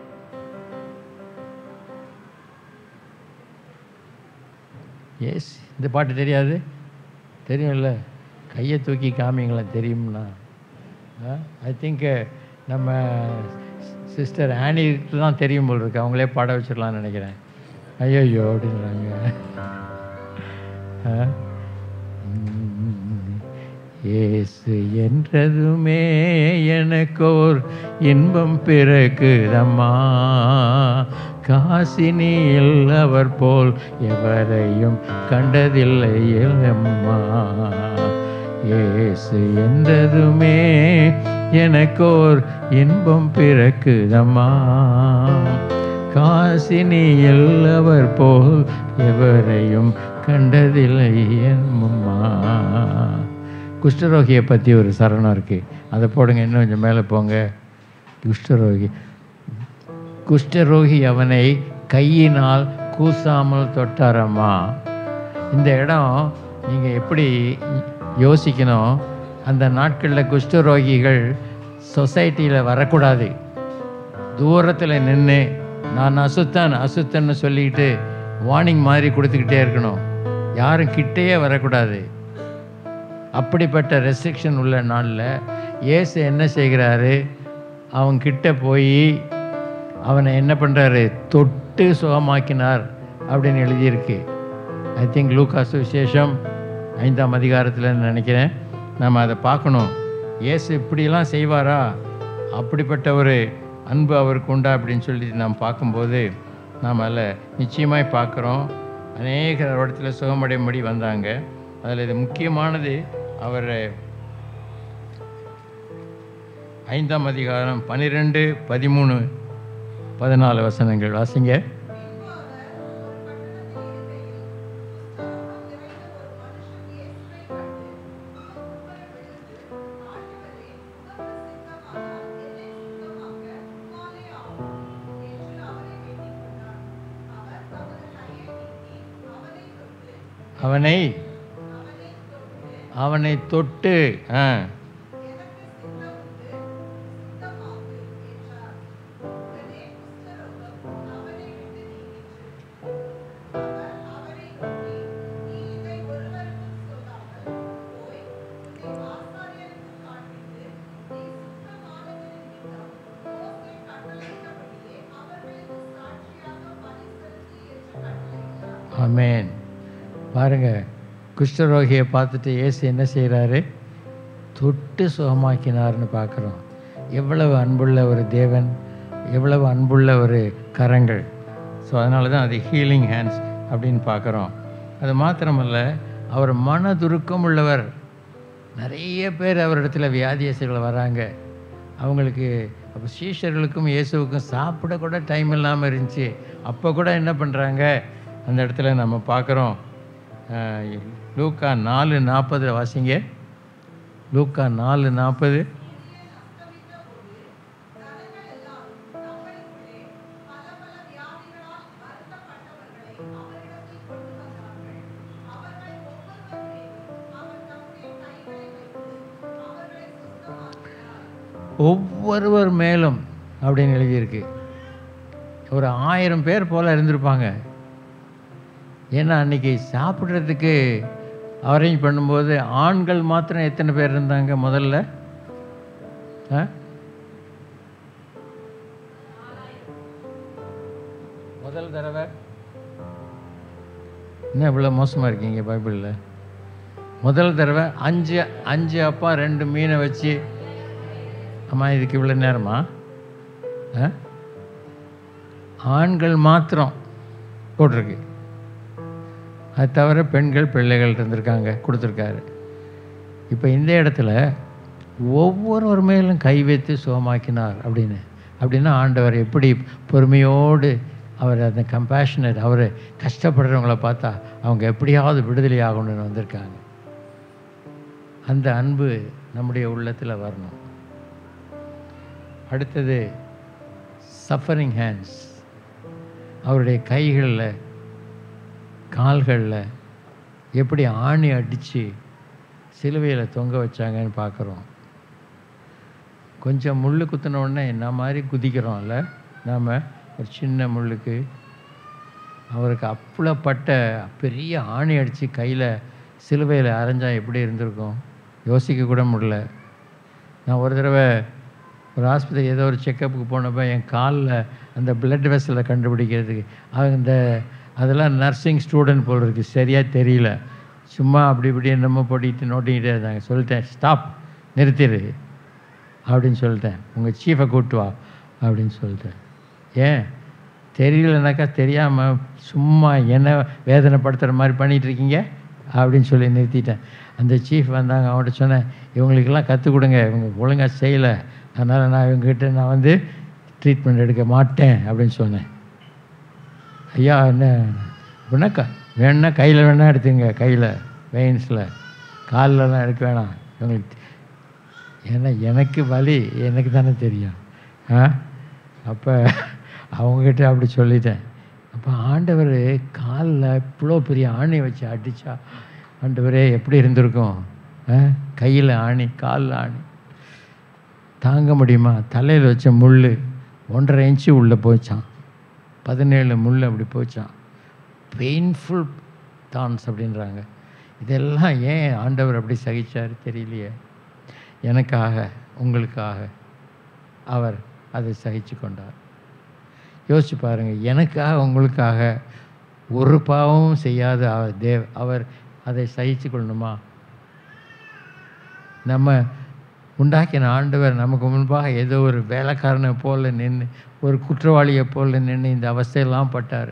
எஸ் இந்த பாட்டு தெரியாது தெரியும்ல கையை தூக்கி காமிங்களா தெரியும்னா ஐ திங்க் நம்ம சிஸ்டர் ஆனிக்கு தான் தெரியும் போல் இருக்கு அவங்களே பாட வச்சிடலாம்னு நினைக்கிறேன் ஐயோ அப்படின்றாங்க ஆ? உம், இயேசு என்றதுமே எனக்கோர் இன்பம் பிறக்குதம்மா காசினியில் அவர் போல் எவரையும் கண்டதில்லை அம்மா இயேசு என்றதுமே எனக்கோர் இன்பம் பிறக்குதம்மா காசினியில் அவர் போல் எவரையும் கண்டதில்லை அம்மா குஷ்டரோகியை பற்றி ஒரு சரணம் இருக்குது அதை போடுங்க இன்னும் கொஞ்சம் மேலே போங்க குஷ்டரோகி குஷ்டரோகி அவனை கையினால் கூசாமல் தொட்டாரம்மா இந்த இடம் நீங்கள் எப்படி யோசிக்கணும் அந்த நாட்களில் குஷ்டரோகிகள் சொசைட்டியில் வரக்கூடாது தூரத்தில் நின்று நான் அசுத்தன் அசுத்தன்னு சொல்லிக்கிட்டு வார்னிங் மாதிரி கொடுத்துக்கிட்டே இருக்கணும் யாரும் கிட்டேயே வரக்கூடாது அப்படிப்பட்ட ரெஸ்ட்ரிக்ஷன் உள்ள நாளில் இயேசு என்ன செய்கிறாரு அவன் கிட்ட போய் அவனை என்ன பண்ணுறாரு தொட்டு சுகமாக்கினார் அப்படின்னு எழுதியிருக்கு ஐ திங்க் லூகாசு விசேஷம் ஐந்தாம் அதிகாரத்தில் நினைக்கிறேன் நம்ம அதை பார்க்கணும் இயேசு இப்படிலாம் செய்வாரா அப்படிப்பட்ட ஒரு அன்பு அவருக்கு உண்டா அப்படின்னு சொல்லி நாம் பார்க்கும்போது நாம் அதில் நிச்சயமாய் பார்க்குறோம் அநேக இடத்துல சுகமடையும்படி வந்தாங்க அதில் இது முக்கியமானது அவர் ஐந்தாம் அதிகாரம் பன்னிரெண்டு பதிமூணு பதினாலு வசனங்கள் வாசிங்க அவனை அவனை தொட்டு ஆ ஆமென் பாருங்க குஷ்டரோகியை பார்த்துட்டு இயேசு என்ன செய்கிறாரு தொட்டு சுகமாக்கினார்னு பார்க்குறோம் எவ்வளவு அன்புள்ள ஒரு தேவன் எவ்வளவு அன்புள்ள ஒரு கரங்கள் ஸோ அதனால தான் அது ஹீலிங் ஹேண்ட்ஸ் அப்படின்னு பார்க்குறோம் அது மாத்திரமல்ல அவர் மனதுருக்கம் உள்ளவர் நிறைய பேர் அவரிடத்துல வியாதியசைகள் வராங்க அவங்களுக்கு அப்போ சீஷர்களுக்கும் இயேசுவுக்கும் சாப்பிட கூட டைம் இல்லாமல் இருந்துச்சு அப்போ கூட என்ன பண்ணுறாங்க அந்த இடத்துல நம்ம பார்க்குறோம் லூக்கா நாலு நாற்பது வாசிங்க லூக்கா நாலு நாற்பது ஒவ்வொருவர் மேலும் அப்படின்னு எழுதியிருக்கு ஒரு ஆயிரம் பேர் போல் இருந்திருப்பாங்க ஏன்னா அன்னைக்கு சாப்பிட்றதுக்கு அரேஞ்ச் பண்ணும்போது ஆண்கள் மாத்திரம் எத்தனை பேர் இருந்தாங்க முதல்ல ஆ? முதல் தடவை என்ன இவ்வளோ மோசமாக இருக்கீங்க பைபிளில் முதல் தடவை அஞ்சு அஞ்சு அப்பா ரெண்டு மீனை வச்சு அம்மா இதுக்கு இவ்வளோ நேரமா ஆ ஆண்கள் மாத்திரம் போட்டிருக்கு அது தவிர பெண்கள் பிள்ளைகள் இருந்திருக்காங்க கொடுத்துருக்காரு இப்போ இந்த இடத்துல ஒவ்வொருவர் மேலும் கை வைத்து சுகமாக்கினார் அப்படின்னு அப்படின்னா ஆண்டவர் எப்படி பொறுமையோடு அவர் அந்த கம்பேஷனட் அவர் கஷ்டப்படுறவங்கள பார்த்தா அவங்க எப்படியாவது விடுதலை ஆகணும்னு வந்திருக்காங்க அந்த அன்பு நம்முடைய உள்ளத்தில் வரணும் அடுத்தது சஃபரிங் ஹேண்ட்ஸ் அவருடைய கைகளில் கால்களில் எப்படி ஆணி அடித்து சிலுவையில் தொங்க வச்சாங்கன்னு பார்க்குறோம் கொஞ்சம் முள் குத்தின உடனே என்ன மாதிரி குதிக்கிறோம்ல நாம் ஒரு சின்ன முள்ளுக்கு அவருக்கு அப்பளப்பட்ட பெரிய ஆணி அடித்து கையில் சிலுவையில் அரைஞ்சா எப்படி இருந்திருக்கும் யோசிக்க கூட முடியல நான் ஒரு தடவை ஒரு ஆஸ்பத்திரி ஏதோ ஒரு செக்கப்புக்கு போனப்போ என் காலில் அந்த பிளட் வெசலை கண்டுபிடிக்கிறதுக்கு அந்த அதெல்லாம் நர்சிங் ஸ்டூடெண்ட் போல் இருக்குது சரியாக தெரியல சும்மா அப்படி இப்படி என்னமோ போட்டிக்கிட்டு நோட்டிக்கிட்டே இருந்தாங்க சொல்லிட்டேன் ஸ்டாப் நிறுத்திடு அப்படின்னு சொல்லிட்டேன் உங்கள் சீஃபை கூட்டு வா அப்படின்னு சொல்லிட்டேன் ஏன் தெரியலனாக்கா தெரியாமல் சும்மா என்ன வேதனைப்படுத்துகிற மாதிரி பண்ணிகிட்டு இருக்கீங்க அப்படின்னு சொல்லி நிறுத்திட்டேன் அந்த சீஃப் வந்தாங்க அவன்கிட்ட சொன்னேன் இவங்களுக்கெல்லாம் கற்றுக் கொடுங்க இவங்க ஒழுங்காக செய்யலை அதனால் நான் இவங்ககிட்ட நான் வந்து ட்ரீட்மெண்ட் எடுக்க மாட்டேன் அப்படின்னு சொன்னேன் ஐயா என்ன அப்படின்னா க வேணுன்னா கையில் வேணால் எடுத்துங்க கையில் வெயின்ஸில் கால்லலாம் எடுக்க வேணாம் இவங்களுக்கு ஏன்னா எனக்கு வலி எனக்கு தானே தெரியும் ஆ அப்போ அவங்ககிட்ட அப்படி சொல்லிட்டேன் அப்போ ஆண்டவர் காலில் இவ்வளோ பெரிய ஆணி வச்சு அடித்தா ஆண்டவரே எப்படி இருந்திருக்கும் ஆ கையில் ஆணி காலில் ஆணி தாங்க முடியுமா தலையில் வச்ச முள் ஒன்றரை இன்ச்சு உள்ளே போச்சான் பதினேழு முள் அப்படி போச்சான் பெயின்ஃபுல் தான்ஸ் அப்படின்றாங்க இதெல்லாம் ஏன் ஆண்டவர் அப்படி சகிச்சார் தெரியலையே எனக்காக உங்களுக்காக அவர் அதை சகிச்சு கொண்டார் யோசிச்சு பாருங்கள் எனக்காக உங்களுக்காக ஒரு பாவமும் செய்யாத அவர் தேவ் அவர் அதை சகிச்சு கொள்ளணுமா நம்ம உண்டாக்கின ஆண்டவர் நமக்கு முன்பாக ஏதோ ஒரு வேலைக்காரனை போல நின்று ஒரு குற்றவாளியை போல நின்று இந்த அவஸ்தையெல்லாம் பட்டார்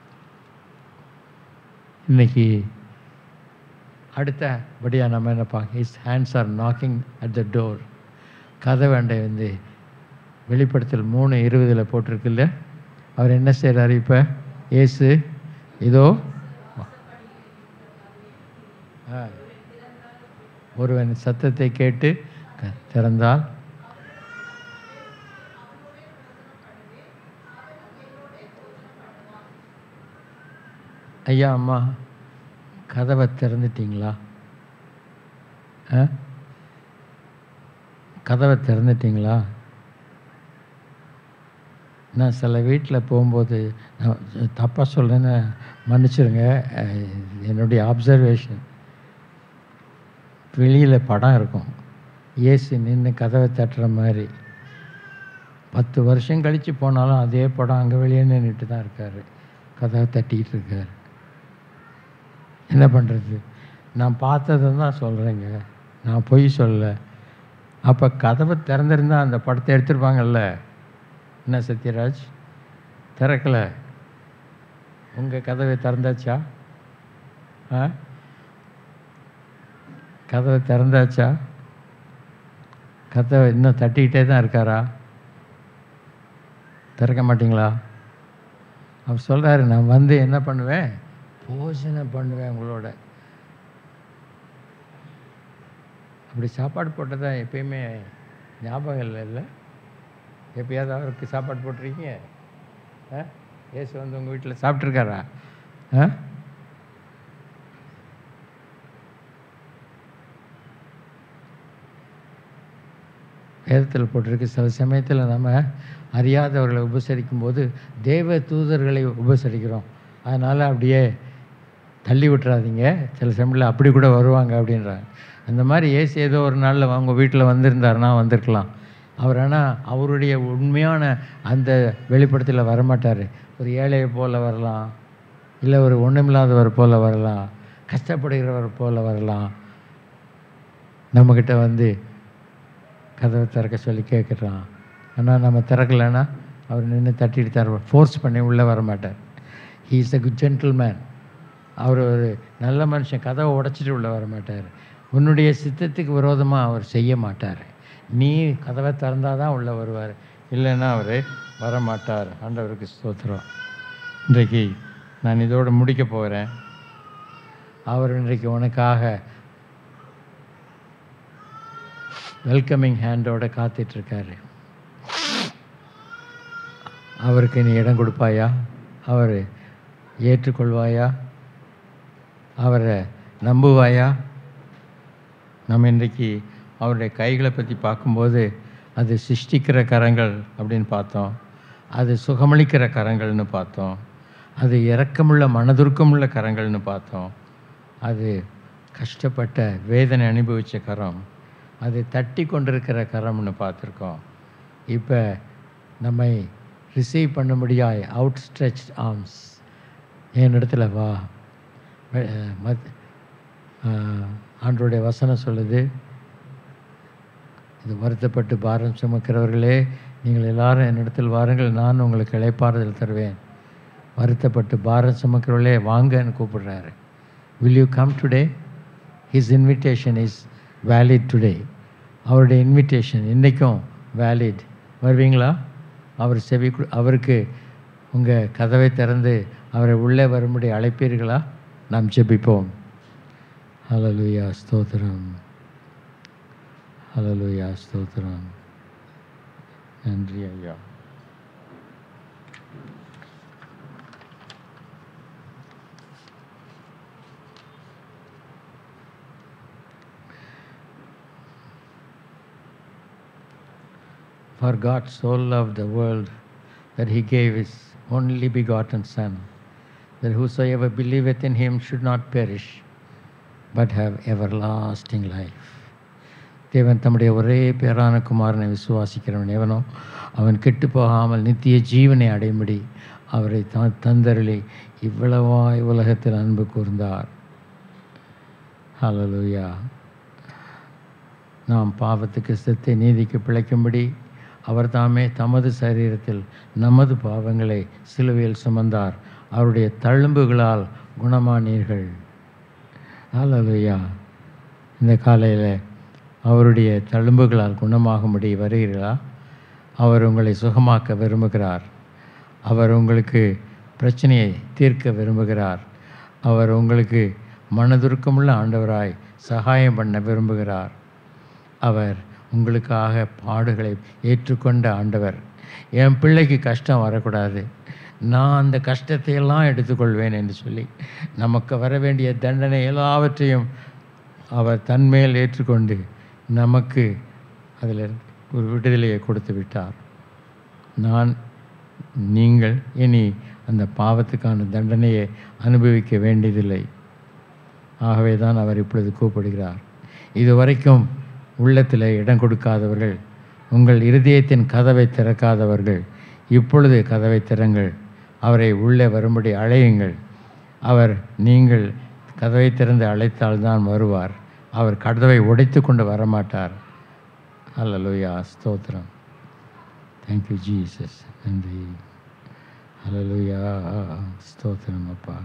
இன்னைக்கு அடுத்தபடியாக நம்ம என்ன பார்க்க his hands are knocking at the door கதவேண்டை வந்து வெளிப்படுத்தல் மூணு இருபதில் போட்டிருக்குல்ல அவர் என்ன செய்கிறார் இப்போ ஏசு இதோ ஆ. ஒருவன் சத்தத்தை கேட்டு க- திறந்தால் ஐயா அம்மா கதவை திறந்துட்டீங்களா ஆ கதவை திறந்துட்டீங்களா நான் சில வீட்டில் போகும்போது நான் தப்பாக சொல்கிறேன்னு மன்னிச்சிருங்க அஹ், என்னுடைய அப்சர்வேஷன் வெளியில் படம் இருக்கும் ஏசு நின்று கதவை தட்டுற மாதிரி பத்து வருஷம் கழித்து போனாலும் அதே படம் அங்கே வெளியே நின்றுட்டு தான் இருக்கார் கதவை தட்டிக்கிட்டு இருக்கார் என்ன பண்ணுறது நான் பார்த்ததை தான் சொல்கிறேங்க நான் பொய் சொல்லலை அப்போ கதவை திறந்திருந்தா அந்த படத்தை எடுத்திருப்பாங்கல்ல என்ன சத்யராஜ் திறக்கல உங்கள் கதவை திறந்தாச்சா ஆ கதவை திறந்தாச்சா கதவை இன்னும் தட்டிக்கிட்டே தான் இருக்காரா திறக்க மாட்டீங்களா அவர் சொல்கிறாரு நான் வந்து என்ன பண்ணுவேன் போஷனை பண்ணுவேன் உங்களோட அப்படி சாப்பாடு போட்டதா எப்பயுமே ஞாபகம் இல்லை இல்லை எப்பயாவது அவருக்கு சாப்பாடு போட்டிருக்கீங்க ஆ ஏசு வந்து உங்கள் வீட்டில் சாப்பிட்ருக்காரா ஆ வேதத்தில் போட்டிருக்கு சில சமயத்தில் நம்ம அறியாதவர்களை உபசரிக்கும் போது தேவ தூதர்களை உபசரிக்கிறோம் அதனால் அப்படியே தள்ளி விட்டுறாதீங்க சில சமயத்தில் அப்படி கூட வருவாங்க அப்படின்றாங்க அந்த மாதிரி ஏசு ஏதோ ஒரு நாளில் அவங்க வீட்டில் வந்திருந்தாருன்னா வந்திருக்கலாம் அவர் ஆனால் அவருடைய உண்மையான அந்த வெளிப்படத்தில் வரமாட்டார் ஒரு ஏழையை போல் வரலாம் இல்லை ஒரு ஒன்றுமில்லாதவர் போல் வரலாம் கஷ்டப்படுகிறவர் போல் வரலாம் நம்மக்கிட்ட வந்து கதவை திறக்க சொல்லி கேட்குறான் ஆனால் நம்ம திறக்கலைன்னா அவர் நின்று தட்டிட்டு தர ஃபோர்ஸ் பண்ணி உள்ளே வர மாட்டார் he is a good gentleman அவர் ஒரு நல்ல மனுஷன் கதவை உடைச்சிட்டு உள்ளே வர மாட்டார் உன்னுடைய சித்தத்துக்கு விரோதமாக அவர் செய்ய மாட்டார் நீ கதவை திறந்தால் தான் உள்ளே வருவார் இல்லைன்னா அவர் வர மாட்டார் ஆண்டவருக்கு ஸ்தோத்திரம் இன்றைக்கு நான் இதோடு முடிக்க போகிறேன் அவர் இன்றைக்கு உனக்காக வெல்கமிங் ஹேண்டோட காத்துட்ருக்காரு அவருக்கு நீ இடம் கொடுப்பாயா அவர் ஏற்றுக்கொள்வாயா அவரை நம்புவாயா நம்ம இன்றைக்கி அவருடைய கைகளை பற்றி பார்க்கும்போது அது சிருஷ்டிக்கிற கரங்கள் அப்படின்னு பார்த்தோம் அது சுகமளிக்கிற கரங்கள்னு பார்த்தோம் அது இரக்கமுள்ள மனதுருக்கமுள்ள கரங்கள்னு பார்த்தோம் அது கஷ்டப்பட்ட வேதனை அனுபவித்த கரம் அது தட்டி கொண்டிருக்கிற கரம்னு பார்த்துருக்கோம் இப்போ நம்மை ரிசீவ் பண்ண முடியாய் அவுட் ஸ்ட்ரெச் ஆர்ம்ஸ் என் இடத்துல வா வெ- மத் ஆஹ், ஆண்டவருடைய வசனம் சொல்லுது இது வருத்தப்பட்டு பாரம் சுமக்கிறவர்களே நீங்கள் எல்லாரும் என்னிடத்தில் வாருங்கள் நான் உங்களுக்கு இளைப்பாறுதல் தருவேன் வருத்தப்பட்டு பாரம் சுமக்கிறவர்களே வாங்கன்னு கூப்பிடுறாரு will you come today his invitation is valid today அவருடைய இன்விடேஷன் இன்றைக்கும் வேலிட் வருவீங்களா அவர் செவி கு- அவருக்கு உங்கள் கதவை திறந்து அவரை உள்ளே வரும்படி அழைப்பீர்களா நாம் ஜெபிப்போம் ஹalleluya ஸ்தோத்திரம் ஹalleluya ஸ்தோத்திரம் நன்றி ஐயா For God so loved the world that he gave his only begotten Son, that whosoever believeth in him should not perish, but have everlasting life. தேவன் தம்முடைய ஒரே பேரான குமாரனை விசுவாசிக்கிறவன் எவனோ அவன் கெட்டு போகாமல் நித்திய ஜீவனை அடையும்படி அவரை த தந்தருளி இவ்வளவாய் உலகத்தில் அன்பு கூர்ந்தார் ஹalleluya நாம் பாவத்துக்கு செத்து நீதிக்கு பிழைக்கும்படி அவர் தாமே தமது சரீரத்தில் நமது பாவங்களை சிலுவையில் சுமந்தார் அவருடைய தழும்புகளால் குணமானீர்கள் ஹalleluya இந்த காலையில் அவருடைய தழும்புகளால் குணமாகும்படி வருகிறீர்களா அவர் உங்களை சுகமாக்க விரும்புகிறார் அவர் உங்களுக்கு பிரச்சனையை தீர்க்க விரும்புகிறார் அவர் உங்களுக்கு மனதுருக்கமுள்ள ஆண்டவராய் சகாயம் பண்ண விரும்புகிறார் அவர் உங்களுக்காக பாடுகளை ஏற்றுக்கொண்ட ஆண்டவர் என் பிள்ளைக்கு கஷ்டம் வரக்கூடாது நான் அந்த கஷ்டத்தை எல்லாம் எடுத்துக்கொள்வேன் என்று சொல்லி நமக்கு வர வேண்டிய தண்டனை எல்லாவற்றையும் அவர் தன்மேல் ஏற்றுக்கொண்டு நமக்கு அதில் ஒரு விடுதலையை கொடுத்து விட்டார் நான் நீங்கள் இனி அந்த பாவத்துக்கான தண்டனையை அனுபவிக்க வேண்டியதில்லை ஆகவே தான் அவர் இப்பொழுது கூப்பிடுகிறார் இதுவரைக்கும் உள்ளத்தில் இடம் கொடுக்காதவர்கள் உங்கள் இருதயத்தின் கதவை திறக்காதவர்கள் இப்பொழுது கதவை திறங்கள் அவரை உள்ளே வரும்படி அழையுங்கள் அவர் நீங்கள் கதவை திறந்து அழைத்தால்தான் வருவார் அவர் கதவை உடைத்து கொண்டு வரமாட்டார் அல்லலுயா ஸ்தோத்திரம் தேங்க்யூ ஜீசஸ் நன்றி அல்லலுயா ஸ்தோத்திரம் அப்பா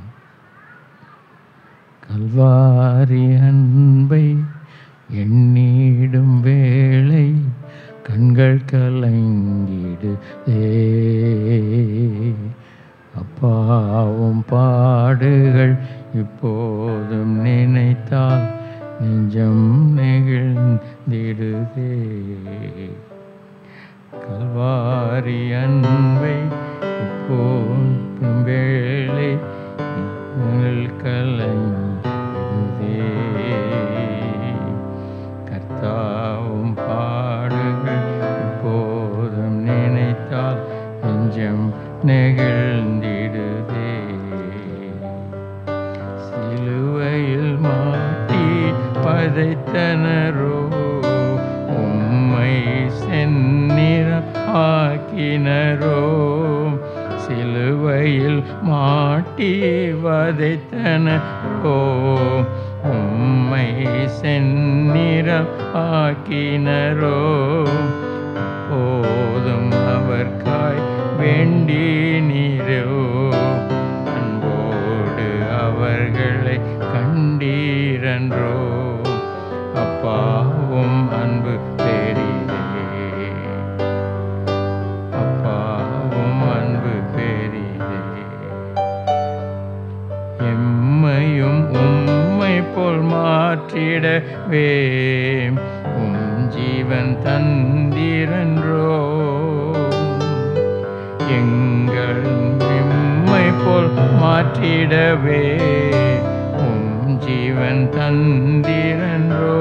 கல்வாரி அன்பை எண்ணிடும் வேளை கண்கள் கலங்கிடுதே அப்பாவும் பாடுகள் இப்போதும் நினைத்தால் நெஞ்சம் நெகிழ்ந்திடுதே கல்வாரி அன்பை இப்போதும் வேளை கண்கள் கலங்கிடுதே கர்த்தாவும் பாடுகள் இப்போதும் நினைத்தால் நெஞ்சம் நெகிழ்ந்திடுதே சிலுவையில் மாட்டி பதைத்தனரோ உம்மை செந்நிறம் ஆக்கினரோ சிலுவையில் மாட்டி வதைத்தனரோ உம்மை செந்நிறம் ஆக்கினரோ போதும் அவர்காய் உம் ஜீவன் தந்திரன்றோ எங்கள் விம்மை போல் மாற்றிடவே உம் ஜீவன் தந்திரன்றோ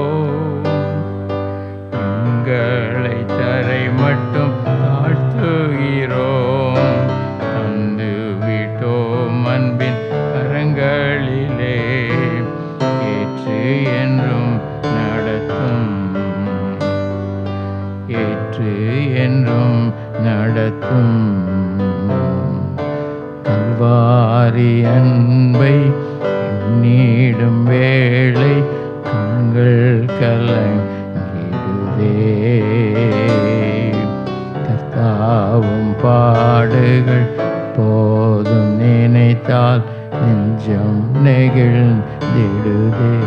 உங்களை தரை மட்டும் தாழ்த்துகிறோம் தந்து விட்டோம் அன்பின் கரங்களிலே ஏற்று என்றும் நடத்தும் ஏற்று என்றும் நடத்தும் கல்வாரி அன்பை நீடும் வேளை கண்கள் கலங்கிடுதே கர்த்தாவும் பாடுகள் போதும் நினைத்தால் நெஞ்சம் நெகிழ்ந்திடுதே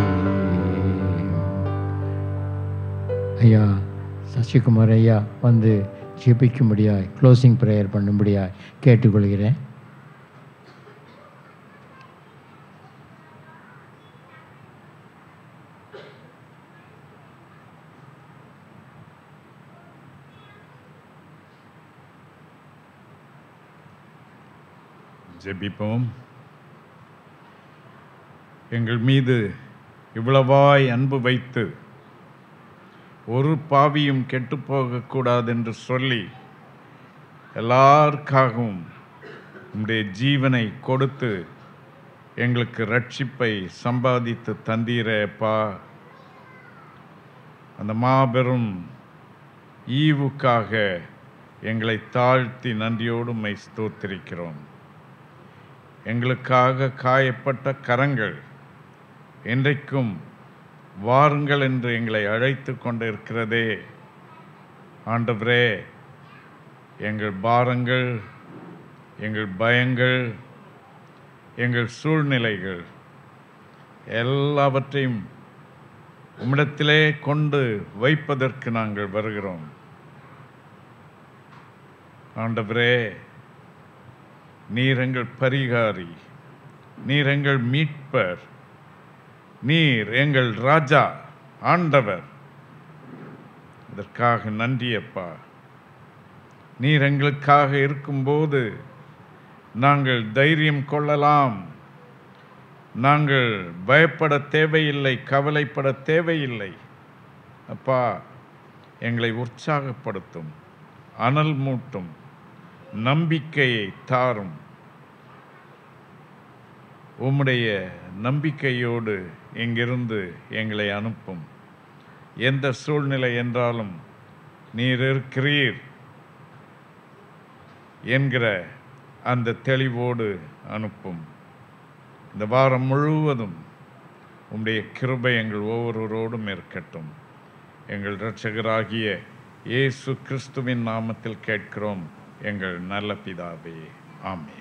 ஐயா சசிகுமார் ஐயா வந்து ஜெபிக்கும்படியாய் க்ளோசிங் ப்ரேயர் பண்ணும்படியாய் கேட்டுக்கொள்கிறேன் ஜெபிப்போம் எங்கள் மீது இவ்வளவாய் அன்பு வைத்து ஒரு பாவியும் கெட்டுப்போகக்கூடாது என்று சொல்லி எல்லாருக்காகவும் உம்முடைய ஜீவனை கொடுத்து எங்களுக்கு ரட்சிப்பை சம்பாதித்து தந்தீரேப்பா அந்த மாபெரும் ஈவுக்காக எங்களை தாழ்த்தி நன்றியோடு மை ஸ்தோத்திரிக்கிறோம் எங்களுக்காக காயப்பட்ட கரங்கள் என்றைக்கும் வாருங்கள் என்று எங்களை அழைத்து கொண்டு இருக்கிறதே ஆண்டவரே எங்கள் பாரங்கள் எங்கள் பயங்கள் எங்கள் சூழ்நிலைகள் எல்லாவற்றையும் உம்மிடத்திலே கொண்டு வைப்பதற்கு நாங்கள் வருகிறோம் ஆண்டவரே நீர் எங்கள் பரிகாரி நீர் எங்கள் மீட்பர் நீர் எங்கள் ராஜா ஆண்டவர் இதற்காக நன்றி அப்பா நீர் எங்களுக்காக இருக்கும்போது நாங்கள் தைரியம் கொள்ளலாம் நாங்கள் பயப்பட தேவையில்லை கவலைப்பட தேவையில்லை அப்பா எங்களை உற்சாகப்படுத்தும் அனல் மூட்டும் நம்பிக்கையை தாரும் உம்முடைய நம்பிக்கையோடு இங்கிருந்து எங்களை அனுப்பும் எந்த சூழ்நிலை என்றாலும் நீர் இருக்கிறீர் என்கிற அந்த தெளிவோடு அனுப்பும் இந்த வாரம் முழுவதும் உம்முடைய கிருபை எங்கள் ஒவ்வொருவரோடும் இருக்கட்டும் எங்கள் இரட்சகராகிய இயேசு கிறிஸ்துவின் நாமத்தில் கேட்கிறோம் எங்கள் நல்ல பிதாவே ஆமென்